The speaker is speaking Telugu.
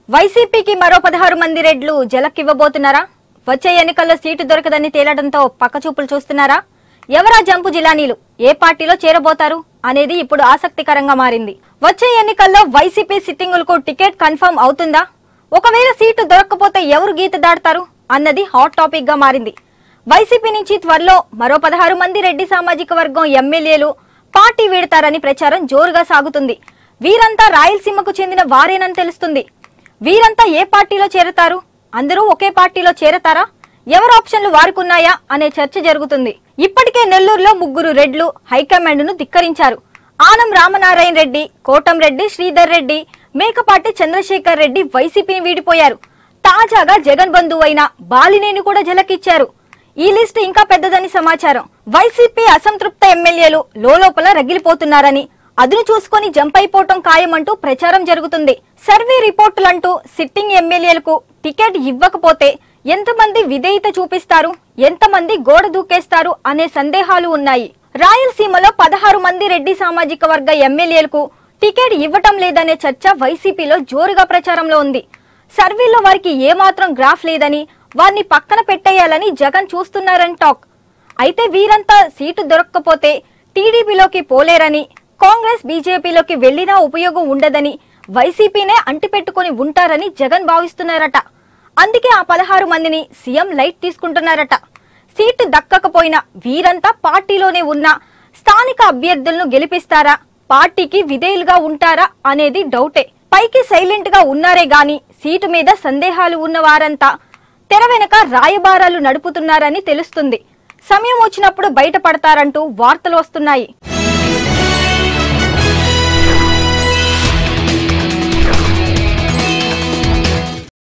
వైసీపీకి మరో పదహారు మంది రెడ్లు జలక్కివ్వబోతున్నారా వచ్చే ఎన్నికల్లో సీటు దొరకదని తేలడంతో పక్కచూపులు చూస్తున్నారా ఎవరా జంపు జిలానీలు ఏ పార్టీలో చేరబోతారు అనేది ఇప్పుడు ఆసక్తికరంగా మారింది వచ్చే ఎన్నికల్లో వైసీపీ సిట్టింగులకు టికెట్ కన్ఫర్మ్ అవుతుందా ఒకవేళ సీటు దొరక్కపోతే ఎవరు గీత దాడతారు అన్నది హాట్ టాపిక్ గా మారింది వైసీపీ నుంచి త్వరలో మరో పదహారు మంది రెడ్డి సామాజిక వర్గం ఎమ్మెల్యేలు పార్టీ వీడతారని ప్రచారం జోరుగా సాగుతుంది వీరంతా రాయలసీమకు చెందిన వారేనని తెలుస్తుంది వీరంతా ఏ పార్టీలో చేరతారు అందరూ ఒకే పార్టీలో చేరతారా ఎవరు ఆప్షన్లు వారుకున్నాయా అనే చర్చ జరుగుతుంది ఇప్పటికే నెల్లూరులో ముగ్గురు రెడ్లు హైకమాండ్ ను ధిక్కరించారు ఆనం రామనారాయణ రెడ్డి కోటం రెడ్డి శ్రీధర్ రెడ్డి మేకపాటి చంద్రశేఖర్ రెడ్డి వైసీపీని వీడిపోయారు తాజాగా జగన్ బంధువు అయిన బాలినేని కూడా జలకిచ్చారు ఈ లిస్ట్ ఇంకా పెద్దదని సమాచారం వైసీపీ అసంతృప్త ఎమ్మెల్యేలు లోపల రగిలిపోతున్నారని అదును చూసుకొని జంప్ అయిపోవటం ఖాయమంటూ ప్రచారం జరుగుతుంది సర్వే రిపోర్టులంటూ సిట్టింగ్ ఎమ్మెల్యేలకు టికెట్ ఇవ్వకపోతే ఎంతమంది విధేయత చూపిస్తారు ఎంతమంది గోడ దూకేస్తారు అనే సందేహాలు ఉన్నాయి రాయలసీమలో పదహారు మంది రెడ్డి సామాజిక వర్గ ఎమ్మెల్యేలకు టికెట్ ఇవ్వటం లేదనే చర్చ వైసీపీలో జోరుగా ప్రచారంలో ఉంది సర్వేలో వారికి ఏమాత్రం గ్రాఫ్ లేదని వారిని పక్కన పెట్టేయాలని జగన్ చూస్తున్నారని టాక్ అయితే వీరంతా సీటు దొరక్కపోతే టీడీపీలోకి పోలేరని కాంగ్రెస్ బీజేపీలోకి వెళ్లినా ఉపయోగం ఉండదని వైసీపీనే అంటిపెట్టుకుని ఉంటారని జగన్ భావిస్తున్నారట అందుకే ఆ పదహారు మందిని సీఎం లైట్ తీసుకుంటున్నారట సీటు దక్కకపోయినా వీరంతా పార్టీలోనే ఉన్న స్థానిక అభ్యర్థులను గెలిపిస్తారా పార్టీకి విధేయులుగా ఉంటారా అనేది డౌటే పైకి సైలెంట్ గా ఉన్నారే గాని సీటు మీద సందేహాలు ఉన్న వారంతా తెర వెనక రాయబారాలు నడుపుతున్నారని తెలుస్తుంది సమయం వచ్చినప్పుడు బయటపడతారంటూ వార్తలు వస్తున్నాయి